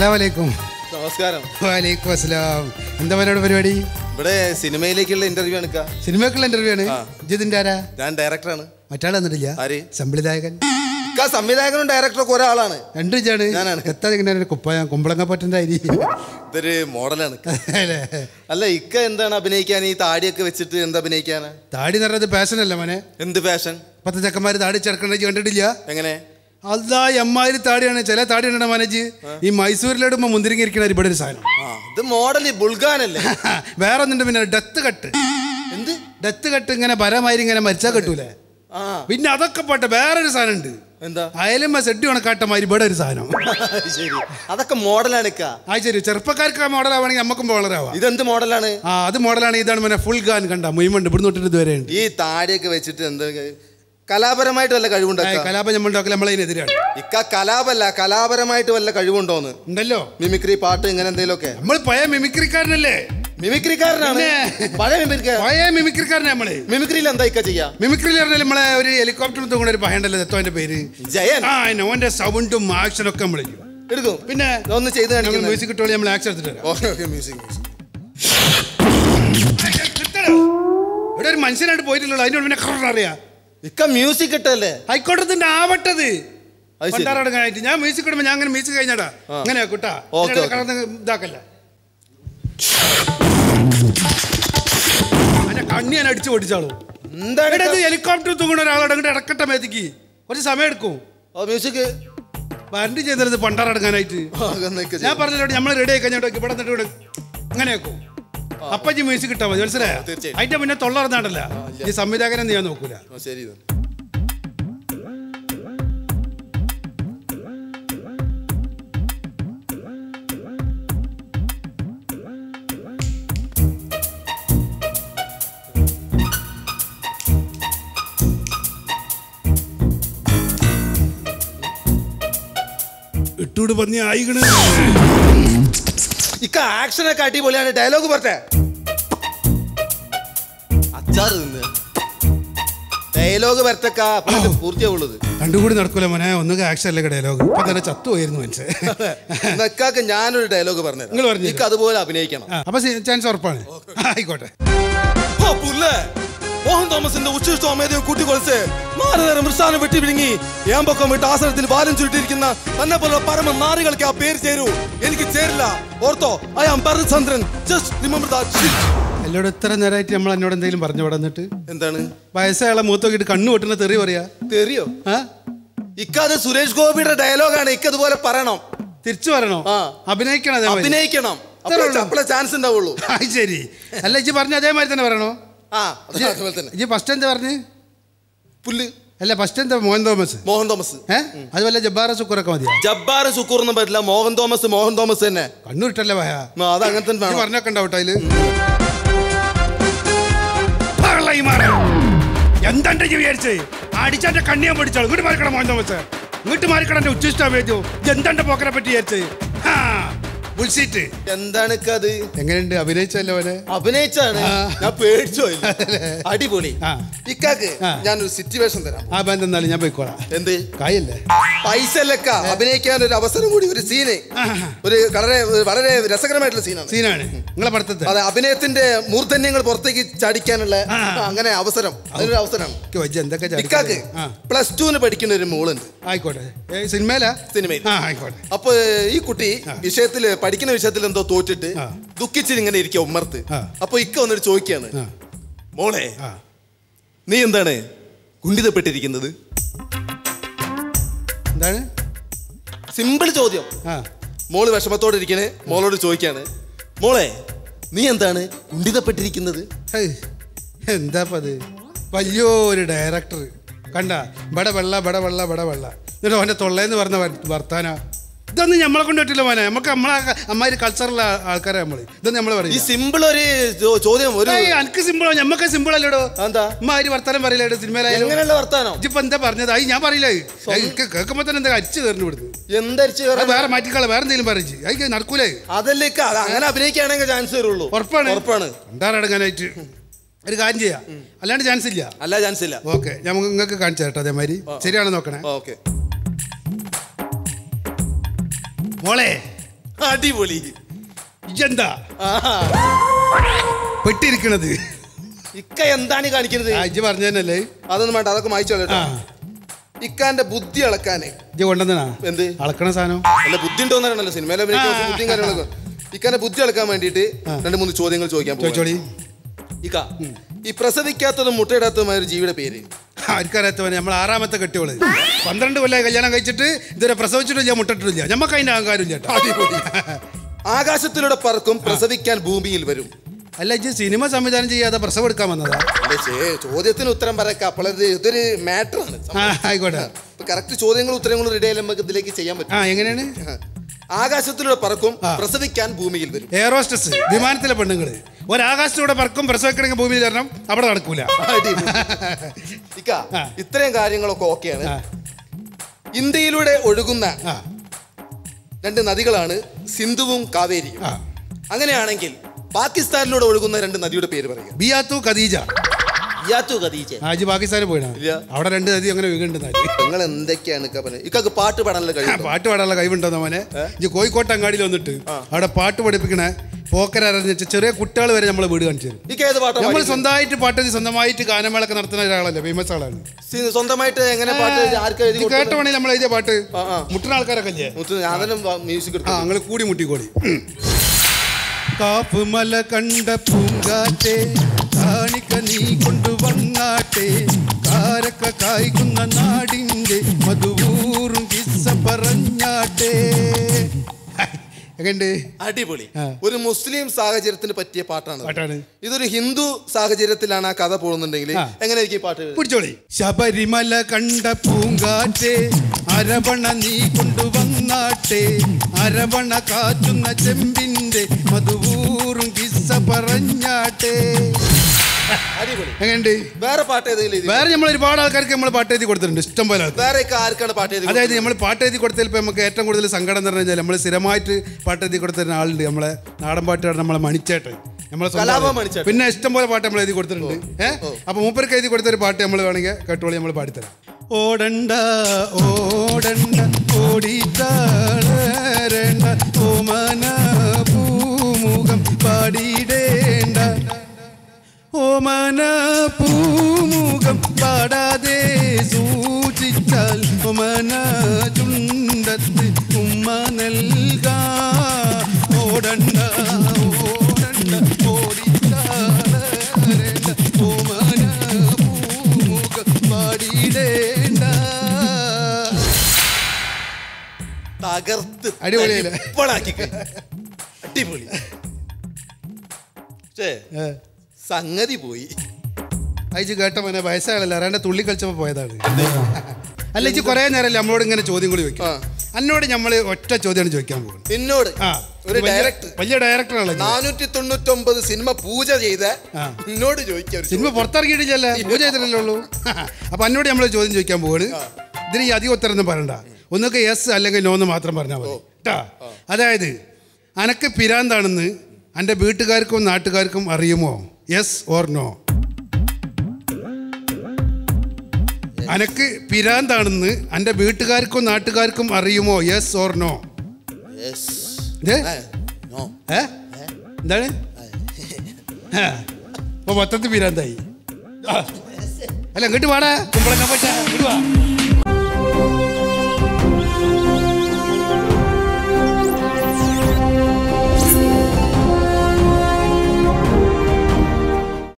അസ്സലാം വലൈക്കും നമസ്കാരം വലൈക്കും അസ്സലാം എന്താ പറയുക പരിപാടി ഇവിടെ സിനിമയിലേക്കുള്ള ഇന്റർവ്യൂ ആണ് ഇക്ക. സിനിമക്കുള്ള ഇന്റർവ്യൂ ആണ് ആ. ജിതിന്റെ ആരാ ഞാൻ ഡയറക്ടറാണ് മറ്റാൾ വന്നിട്ടില്ല ആര്? സംവിധായകൻ ഇക്ക സംവിധായകനും ഡയറക്ടറും ഒക്കെ ഒരാളാണ് രണ്ടു ഇജാണ് ഞാനാണ്. എത്താ ഇങ്ങനെ കുപ്പ കുമ്പളങ്ങ പറ്റൻ്റെ അരി ഇതൊരു മോഡലാണ് ഇക്ക. അല്ലേ? അല്ല ഇക്ക എന്താണ് അഭിനയിക്കാൻ ഈ താടിയൊക്കെ വെച്ചിട്ട് എന്താ അഭിനയിക്കാന് താടി നിറയത് പാഷനല്ല മോനെ എന്ത് ഫാഷൻ പത്ത് ചെക്കന്മാര് താടി ചെറുക്കണ്ട കണ്ടിട്ടില്ല എങ്ങനെ അതാ എമ്മാതിരി താടിയാണ് ചില താടി ഉണ്ടോ മനജ് ഈ മൈസൂരിലിടുമ്പോ മുന്തിരിങ്ങ ഇരിക്കണ ഇവിടെ ഒരു സാധനം ആ ഇത് മോഡൽ ബുൾഗാനല്ലേ വേറെ ഒന്നുണ്ട് പിന്നെ ഡെത്ത് കട്ട് എന്ത് ഡെത്ത് കട്ട് ഇങ്ങനെ പരമാതിരി ഇങ്ങനെ മരിച്ചാൽ കെട്ടൂലേ ആ പിന്നെ അതൊക്കെ പോട്ടെ വേറൊരു സാധനം ഉണ്ട് എന്താ അയലമ്മ സെഡി ഉണക്കാട്ടമാതിരി ഇവിടെ ഒരു സാധനം ശരി അതൊക്കെ മോഡലാണ് ഇക്ക ആ ശരി ചെറുപ്പക്കാർക്ക് ആ മോഡലാവണമെങ്കിൽ നമുക്കും മോഡലാവാം ഇതെന്ത് മോഡലാണ് ആ അത് മോഡലാണ് ഇതാണ് പിന്നെ ഫുൾ ഗാൻ കണ്ട മുയിമുണ്ട് ഇവിടുന്ന് തൊട്ടിട്ട് ഇതുവരെ ഉണ്ട് ഈ താടിയൊക്കെ വെച്ചിട്ട് എന്താ കലാപരമായിട്ട് വല്ല കഴിവുണ്ടോ കലാപം നമ്മളുണ്ടാക്കൽ നമ്മളതിനെതിരാണ് ഇക്ക കലാപല്ല കലാപരമായിട്ട് വല്ല കഴിവുണ്ടോന്ന് ഉണ്ടല്ലോ മിമിക്രി പാട്ട് ഇങ്ങനെ എന്തെങ്കിലുമൊക്കെ നമ്മൾ പഴയ മിമിക്രിക്കാരനല്ലേ മിമിക്രിക്കാരനാണ് പിന്നെ? പഴയ മിമിക്രി പഴയ മിമിക്രിക്കാരനെ നമ്മള് മിമിക്രിയിൽ എന്താ ഇക്ക ചെയ്യാ മിമിക്രിയിൽ പറഞ്ഞാൽ നമ്മളെ ഒരു ഹെലികോപ്റ്റർ തൂങ്ങുന്ന ഒരു പഹയുണ്ടല്ലോ എത്തോന്റെ പേര് ജയൻ ആ അതിന് ഓന്റെ സൗണ്ടും ആക്ഷനും ഒക്കെ നമ്മൾ ചെയ്യും എടുക്കും പിന്നെ ഒന്ന് ചെയ്ത് ഞങ്ങൾ കാണിക്കുന്നത് മ്യൂസിക് കിട്ടുമ്പോൾ നമ്മൾ ആക്ഷൻ എടുത്തിട്ട് വരാം ഓക്കെ ഓക്കെ മ്യൂസിക് കിട്ടണോ? ഇവിടെ ഒരു മനുഷ്യനായിട്ട് പോയിട്ടുള്ളൂ അതിനോട് പിന്നെ കറണ്ട് അറിയാം ഇക്ക മ്യൂസിക് ഇട്ടല്ലേ ഹൈക്കോടതിന്റെ ആവട്ടത് അത് ശരി. പണ്ടാറടങ്ങായിട്ട് ഞാൻ മ്യൂസിക് ഇടുമ്പോ ഞാൻ അങ്ങനെ മ്യൂസിക് കഴിഞ്ഞാടാ അങ്ങനെയാ കുട്ടാ ഓക്കേ, ഇതിനിടെ ഓക്കേ. കടന്ന് ഇതാക്കല്ല എന്റെ കണ്ണി ഞാൻ അടിച്ചു പൊട്ടിച്ചാളൂ എന്താണ് ഇവിടെ ഇക്ക? ഇത് ഹെലികോപ്റ്റർ തൂങ്ങണ ഒരാളോട് അങ്ങോട്ട് ഇടക്കട്ട മേത്തിക്ക് കുറച്ച് സമയം എടുക്കും ഓ മ്യൂസിക് വരണ്ടി ചെയ്തത് പണ്ടാറടങ്ങാനായിട്ട് ഞാൻ പറഞ്ഞല്ലോ നമ്മൾ റെഡി ആയി കഴിഞ്ഞോട്ട് ഇവിടെ നിന്നിട്ട് ഇവിടെ അങ്ങനെയാക്കും അപ്പച്ചി മ്യൂസിക് കിട്ടാ മതി മനസ്സിലായ തീർച്ചയായും. അതിന്റെ മുന്നേ തൊള്ളറന്നാണ്ടല്ല ഈ സംവിധായകനെ ഞാൻ നോക്കൂല ശരി then. ഇട്ടൂട് പന്നി ആയിക്കണ് ഇക്ക ആക്ഷനൊക്കെ അടിപൊളിയാണ് ഡയലോഗ് പറഞ്ഞേ അച്ചാറ് തിന്ന് ഡയലോഗ് വരത്തക്ക പൂർത്തിയാവുള്ളത് രണ്ടും കൂടി നടക്കൂല മോനെ ഒന്നുക ആക്ഷൻ അല്ലേ ഡയലോഗ് ഇപ്പൊ തന്നെ ചത്തു പോയിരുന്നു മനുഷ്യൻ ഇക്കാക്ക് ഞാനൊരു ഡയലോഗ് പറഞ്ഞു നിങ്ങൾ പറഞ്ഞു ഇക്ക അതുപോലെ അഭിനയിക്കണം ആ, അപ്പൊ ചാൻസ് ഉറപ്പാണ് ആയിക്കോട്ടെ ഓ, പുല്ല്. മോഹൻ തോമസിന്റെ ഉച്ചിഷ്ടമേതയും കൂട്ടിക്കൊളിച്ച് മാറി നേരം മൃഷാനം വെട്ടി വിഴുങ്ങി ഏമ്പക്കം വിട്ട് ആസനത്തിൽ വാലും ചുരുട്ടിയിരിക്കുന്ന തന്നെ പോലെ പരമ നാറികൾക്ക് ആ പേര് ചേരൂ എനിക്ക് ചേരില്ല ഓർത്തോ I am Bharathchandran just remember that എന്നോട് ഇത്ര നേരമായിട്ട് നമ്മൾ എന്നോട് എന്തെങ്കിലും പറഞ്ഞു ഇവിടെ നിന്നിട്ട് എന്താണ് വയസ്സായാളെ മൂത്തോക്കിട്ട് കണ്ണു പൊട്ടുന്ന തെറി പറയാ തെറിയോ ആ ഇക്കത് സുരേഷ് ഗോപിയുടെ ഡയലോഗാണ് ഇക്കതുപോലെ പറയണം തിരിച്ചു പറയണോ ആ. അഭിനയിക്കണം അതേമാതിരി അഭിനയിക്കണം ഇത്രേ ഉള്ളൂ. അപ്പോഴേ ചാൻസ് ഉണ്ടാവുള്ളൂ ആ, ശരി അല്ല ഇജ്ജ് പറഞ്ഞ അതേമാതിരി തന്നെ പറയണോ ആ അത് അതുപോലെ തന്നെ ഇജ്ജ് ഫസ്റ്റ് എന്താ പറഞ്ഞ് പുല്ല് അല്ല ഫസ്റ്റ് എന്താ മോഹൻ തോമസ് മോഹൻ തോമസ് ഏ അത് വല്ല ജബ്ബാറ സുക്കൂറൊക്കെ മതിയാ ജബ്ബാർ സുക്കൂർ ഒന്നും പറ്റില്ല മോഹൻ തോമസ് മോഹൻ തോമസ് തന്നെ കണ്ണൂരിട്ടല്ലേ ഭയ ആ, അത് അങ്ങനെ തന്നെ ഇജ്ജ് വേണം പറഞ്ഞൊക്കെ ഉണ്ടാവട്ടെ അതില് പള്ളി മാറ്. എന്താണ്ട് ഇജ്ജ് വിചാരിച്ചേ അടിച്ചാന്റെ കണ്ണിയാൻ പഠിച്ചാളൂ ഇങ്ങോട്ട് മാറിക്കണം മോഹൻ തോമസ് ഇങ്ങോട്ട് മാറിക്കണം എന്റെ ഉച്ചിഷ്ടം വേദിയോ എന്താണ്ട് പോക്കനെ പറ്റി വിചാരിച്ചേ ഹാ ബുൾസീറ്റ് എന്താണ് ഇക്കത് എങ്ങനെയുണ്ട് അഭിനയിച്ചല്ലോ അവനെ അഭിനയിച്ചാണ് ഞാൻ പേടിച്ചു പോയി. അടിപൊളി ആ. ഇക്കാക്ക് ആ. ഞാനൊരു സിറ്റുവേഷൻ തരാം ആ ബന്ധം എന്നാലും ഞാൻ പോയിക്കോളാം എന്ത് കായല്ലേ പൈസ അല്ലക്ക അഭിനയിക്കാൻ ഒരു അവസരം കൂടി ഒരു സീന് ഒരു വളരെ വളരെ രസകരമായിട്ടുള്ള സീനാണ് സീനാണ് നിങ്ങളെ പഠിത്തത്തെ അതെ അഭിനയത്തിന്റെ മൂർധന്യങ്ങൾ പുറത്തേക്ക് ചാടിക്കാനുള്ള ആ. ആ, അങ്ങനെ അവസരം അതിനൊരു അവസരമാണ് എനിക്ക് വജ്ജ് എന്തൊക്കെ ഇക്കാക്ക് ചാടിക്കളയും. ആ പ്ലസ് ടുവിന് പഠിക്കുന്ന ഒരു മോളുണ്ട് ആയിക്കോട്ടെ ഏ, സിനിമയിലാ സിനിമയിൽ ആ ആയിക്കോട്ടെ അപ്പൊ ഈ കുട്ടി വിഷയത്തില് പഠിക്കുന്ന വിഷയത്തിൽ എന്തോ തോറ്റിട്ട് ആ. ദുഃഖിച്ചിട്ട് ഇങ്ങനെ ഇരിക്കുക ഉമ്മർത്ത് ആ. അപ്പൊ ഇക്ക വന്നിട്ട് ചോദിക്കാണ് ആ മോളെ ആ നീ എന്താണ് കുണ്ഠിതപ്പെട്ടിരിക്കുന്നത് എന്താണ് സിമ്പിൾ ചോദ്യം ആ മോള് വിഷമത്തോടെ ഇരിക്കണേ മോളോട് ചോദിക്കാണ് മോളെ നീ എന്താണ് കുണ്ഠിതപ്പെട്ടിരിക്കുന്നത് ഹേയ്, എന്താപ്പ അത് വലിയൊരു ഡയറക്ടർ കണ്ട ബടെ വെള്ള ബടെ വെള്ള ബടെ വെള്ള എന്നിട്ട് അവൻ്റെ തൊള്ളേന്ന് പറഞ്ഞ വർ- വർത്താന ഇതൊന്നും നമ്മളെ കൊണ്ട് പറ്റില്ല മോനെ നമുക്ക് നമ്മളെ അമ്മാതിരി കൾച്ചറുള്ള ആൾക്കാരെ നമ്മൾ ഇതൊന്നും നമ്മൾ ഈ പറയും സിമ്പിൾ ഒരു ചോ- ചോദ്യം ഒരു എനിക്ക് സിമ്പിളോ ഞമ്മക്ക് സിമ്പിൾ അല്ലടോ എന്താ അമ്മാതിരി വർത്താനം പറയില്ല സിനിമയിലായാലും എങ്ങനെയുള്ള വർത്താനം ഇജിപ്പോ എന്താ പറഞ്ഞത് അത് ഞാൻ പറയില്ല എനിക്ക് കേൾക്കുമ്പോ തന്നെ എന്താ അടിച്ചു കയറി വിടുന്നു എന്തരിച്ച് അത് വേറെ മാറ്റിക്കള വേറെ എന്തെങ്കിലും പറയിച്ച് അത് നടക്കൂലേ അതല്ലേ ഇക്ക, അത് അങ്ങനെ അഭിനയിക്കുകയാണെങ്കിൽ ചാൻസ് വരുള്ളൂ ഉറപ്പാണ് ഉറപ്പാണ് കണ്ടാറടങ്ങാനായിട്ട് ഒരു കാര്യം ചെയ്യാം അല്ലാണ്ട് ചാൻസ് ഇല്ല അല്ല ചാൻസ് ഇല്ല ഓക്കെ ഞാൻ നിങ്ങൾക്ക് കാണിച്ചു തരട്ടെ അതേമാതിരി ശരിയാണോ നോക്കണേ ഓക്കെ മോളെ അടിപൊളി ഇജ്ജെന്താ ആഹാ. പെട്ടിരിക്കണത് ഇക്ക എന്താണ് ഈ കാണിക്കുന്നത് ആ ഇജ്ജ് പറഞ്ഞു തന്നെയല്ലേ അതൊന്നും വേണ്ട അതൊക്കെ മായിച്ചോ ആ കേട്ടോ ഇക്കാന്റെ ബുദ്ധി അളക്കാനേ ഇജ്ജ് കൊണ്ടുവന്നാ എന്ത് അളക്കണ സാധനം അല്ല ബുദ്ധി ഉണ്ടോന്നാണല്ലോ സിനിമയിലെ അഭിനയിക്കാൻ കുറച്ച് ബുദ്ധിയും കാര്യങ്ങളൊക്കെ ഇക്കാന്റെ ബുദ്ധി അളക്കാൻ വേണ്ടിയിട്ട് രണ്ട് മൂന്ന് ചോദ്യങ്ങൾ ചോദിക്കാൻ പോകും ചോദിച്ചോളി ഇക്ക ഈ പ്രസവിക്കാത്തതും മുട്ടയിടാത്തതുമായ ഒരു ജീവിയുടെ പേര് ആർക്കറിയാത്തവനെ നമ്മൾ ആറാമത്തെ കെട്ടിയോള് പന്ത്രണ്ട് കൊല്ലമായി കല്യാണം കഴിച്ചിട്ട് ഇതുവരെ പ്രസവിച്ചിട്ടില്ല മുട്ടിട്ടില്ല നമുക്ക് അതിന്റെ അഹങ്കാരം ചേട്ടാ ആകാശത്തിലൂടെ പറക്കും പ്രസവിക്കാൻ ഭൂമിയിൽ വരും അല്ല ഇജ്ജ് സിനിമ സംവിധാനം ചെയ്യാതെ പ്രസവം എടുക്കാൻ വന്നതാ അല്ലേ ചേ ചോദ്യത്തിന് ഉത്തരം പറയക്ക അപ്പോൾ ഇത് ഇതൊരു മാറ്റർ ആണ് ആ ആയിക്കോട്ടെ കറക്റ്റ് ചോദ്യങ്ങളും ഉത്തരങ്ങളും റെഡി ആയാലും നമുക്ക് ഇതിലേക്ക് ചെയ്യാൻ പറ്റും ആ എങ്ങനെയാണ് ആകാശത്തിലൂടെ പറക്കും ആ. പ്രസവിക്കാൻ ഭൂമിയിൽ വരും എയറോസ്റ്റസ് വിമാനത്തിലെ പെണ്ണുങ്ങള് ഒരാകാശത്തൂടെ പറക്കും പ്രസവിക്കണമെങ്കിൽ ഭൂമിയിൽ തരണം അവിടെ നടക്കൂല അടിപൊളി. ഇക്ക ആ. ഇത്രയും കാര്യങ്ങളൊക്കെ ഓക്കെയാണ് ആ, ഇന്ത്യയിലൂടെ ഒഴുകുന്ന ആ, രണ്ട് നദികളാണ് സിന്ധുവും കാവേരിയും ആ. അങ്ങനെയാണെങ്കിൽ പാകിസ്ഥാനിലൂടെ ഒഴുകുന്ന രണ്ട് നദിയുടെ പേര് പറയുക ബിയാത്തു ഖദീജ യാത്തു ഖദീജ ആ ഇജ്ജ് പാകിസ്ഥാനിൽ പോയിനാ ഇല്ല. അവിടെ രണ്ട് നദി അങ്ങനെ വീണ്ടുണ്ടായി നിങ്ങൾ എന്തൊക്കെയാണ് ഇക്ക പറഞ്ഞത് ഇക്കൊക്കെ പാട്ട് പാടാനുള്ള കഴിവ് പാട്ട് പാടാനുള്ള കഴിവുണ്ടോ മോനെ ഇജ്ജ് കോഴിക്കോട്ട് അങ്ങാടിയിൽ വന്നിട്ട് അവിടെ പാട്ട് പഠിപ്പിക്കണ പോക്കരറിഞ്ഞ ചെറിയ കുട്ടികൾ വരെ നമ്മളെ വീട് കാണിച്ചു തരും ഇക്ക ഏത് പാട്ടാ നമ്മൾ പാടിയത്? സ്വന്തമായിട്ട് പാട്ട് സ്വന്തമായിട്ട് ഗാനമേളൊക്കെ നടത്തുന്ന ഒരാളല്ലേ ഫേമസ് ആളാണ് സി- സ്വന്തമായിട്ട് എങ്ങനെ പാട്ട് ആർക്കാ എഴുതി ഇത് കൊടുത്തത്? കേട്ടവണേ നമ്മൾ എഴുതിയ പാട്ട് ആ, ആ. മുട്ടുന്ന ആൾക്കാരൊക്കെ അല്ലേ മുത്ത് ഞാൻ തന്നെ മ്യൂസിക് ആ എടുത്തു നിങ്ങൾ കൂടി മുട്ടിക്കോടി കാപ്പുമല കണ്ട പൂങ്കാറ്റെ കാണിക്ക നീ കൊണ്ടുവന്നാട്ടെ കാരക്ക കായ്ക്കുന്ന നാടിൻ്റെ മധുവൂറും കിസ്സ പറഞ്ഞാട്ടെ എങ്ങണ്ട് അടിപൊളി ആ. ഒരു മുസ്ലിം സാഹചര്യത്തിന് പറ്റിയ പാട്ടാണ് പാട്ടാണ് ഇതൊരു ഹിന്ദു സാഹചര്യത്തിലാണ് ആ കഥ പോകുന്നുണ്ടെങ്കിൽ ആ. എങ്ങനെയായിരിക്കും ഈ പാട്ട് പിടിച്ചോളി ശബരിമല കണ്ട പൂങ്കാറ്റെ അരവണ നീ കൊണ്ടുവന്നാട്ടെ അരവണ കാറ്റുന്ന ചെമ്പിന്റെ മധുവൂറും കിസ്സ പറഞ്ഞാട്ടെ അടിപൊളി എങ്ങനെയുണ്ട് വേറെ പാട്ട് ഏതെങ്കിലും എഴുതി? വേറെ നമ്മൾ ഒരുപാട് ആൾക്കാർക്ക് നമ്മൾ പാട്ട് എഴുതി കൊടുത്തിട്ടുണ്ട് ഇഷ്ടം പോലെ ആൾക്ക്. വേറെ ഒക്കെ ആർക്കാണ് പാട്ട് എഴുതി അതായത് നമ്മൾ പാട്ട് എഴുതി കൊടുത്തതിൽ ഇപ്പം നമുക്ക് ഏറ്റവും കൂടുതൽ സങ്കടം എന്ന് പറഞ്ഞു കഴിഞ്ഞാൽ നമ്മൾ സ്ഥിരമായിട്ട് പാട്ട് എഴുതി കൊടുത്തിരുന്ന ആളുണ്ട് നമ്മളെ നാടൻ പാട്ടുകാരൻ നമ്മളെ മണിച്ചേട്ടൻ നമ്മളെ സ്വന്തം കലാഭവൻ ആള്. മണിച്ചേട്ടൻ. പിന്നെ ഇഷ്ടം പോലെ പാട്ട് നമ്മൾ എഴുതി കൊടുത്തിട്ടുണ്ട് ഏഹ് അപ്പൊ മൂപ്പർക്ക് എഴുതി കൊടുത്ത ഒരു പാട്ട് നമ്മൾ വേണമെങ്കിൽ കേട്ടോളി നമ്മൾ പാടിത്തരാം ഓടണ്ട ഓടണ്ട ഓടിത്താളരണ്ട ഓമന പൂമുഖം പാടിയിടേണ്ട ഓമന പൂമുഖം പാടാതെ സൂക്ഷിച്ചാൽ ഓമന ചുണ്ടത്ത് ഉമ്മ നൽകാ ഓടണ്ട ഓടണ്ട ഓടിച്ചാടേണ്ട ഓമന പൂമുഖം പാടിയിടേണ്ട തകർത്ത് അടിപൊളിയല്ലേ? ഇപ്പോഴാക്കി അടിപൊളി ഛേ, ഏ, സംഗതി പോയി അയച്ച് കേട്ട മോനെ വയസ്സായാലല്ല അറിയാണ്ട് തുള്ളി കളിച്ചപ്പോ പോയതാണ് അല്ല ഇജ്ജ് കുറേ നേരമല്ലേ നമ്മളോട് ഇങ്ങനെ ചോദ്യം കൂടി വെക്കും ആ. എന്നോട് നമ്മൾ ഒറ്റ ചോദ്യമാണ് ചോദിക്കാൻ പോകുന്നത് നിന്നോട് ആ ഒരു വലിയ- ഡയറക്ടർ വലിയ ഡയറക്ടറാണല്ലോ ഇജ്ജ്. നാനൂറ്റി തൊണ്ണൂറ്റൊമ്പത് സിനിമ പൂജ ചെയ്ത ആ. നിന്നോട് ചോദിക്കാം ഒരു സിനിമ പുറത്തിറങ്ങിയിട്ടില്ലല്ലേ പൂജ ചെയ്തിട്ടല്ലേ ഉള്ളൂ അപ്പൊ എന്നോട് നമ്മൾ ചോദ്യം ചോദിക്കാൻ പോവാണ് ഇതിന് ഈ അധികം ഉത്തരം ഒന്നും പറയണ്ട ഒന്നൊക്കെ യെസ് അല്ലെങ്കിൽ നോ എന്ന് മാത്രം പറഞ്ഞാൽ മതി കേട്ടാ അതായത് അനക്ക് പിരാന്താണെന്ന് എൻ്റെ വീട്ടുകാർക്കും നാട്ടുകാർക്കും അറിയുമോ യെസ് ഓർ നോ അനക്ക് പിരാന്താണെന്ന് എൻ്റെ വീട്ടുകാർക്കും നാട്ടുകാർക്കും അറിയുമോ യെസ് ഓർ നോ Yes. ഇത് ഏ, no. ഏ എന്താണ് ആ, ഇപ്പൊ മൊത്തത്തിൽ പിരാന്തായി ആ. അല്ല ഇങ്ങോട്ട് വാടാ കുമ്പളങ്ങ പറ്റ ഇങ്ങോട്ട് വാ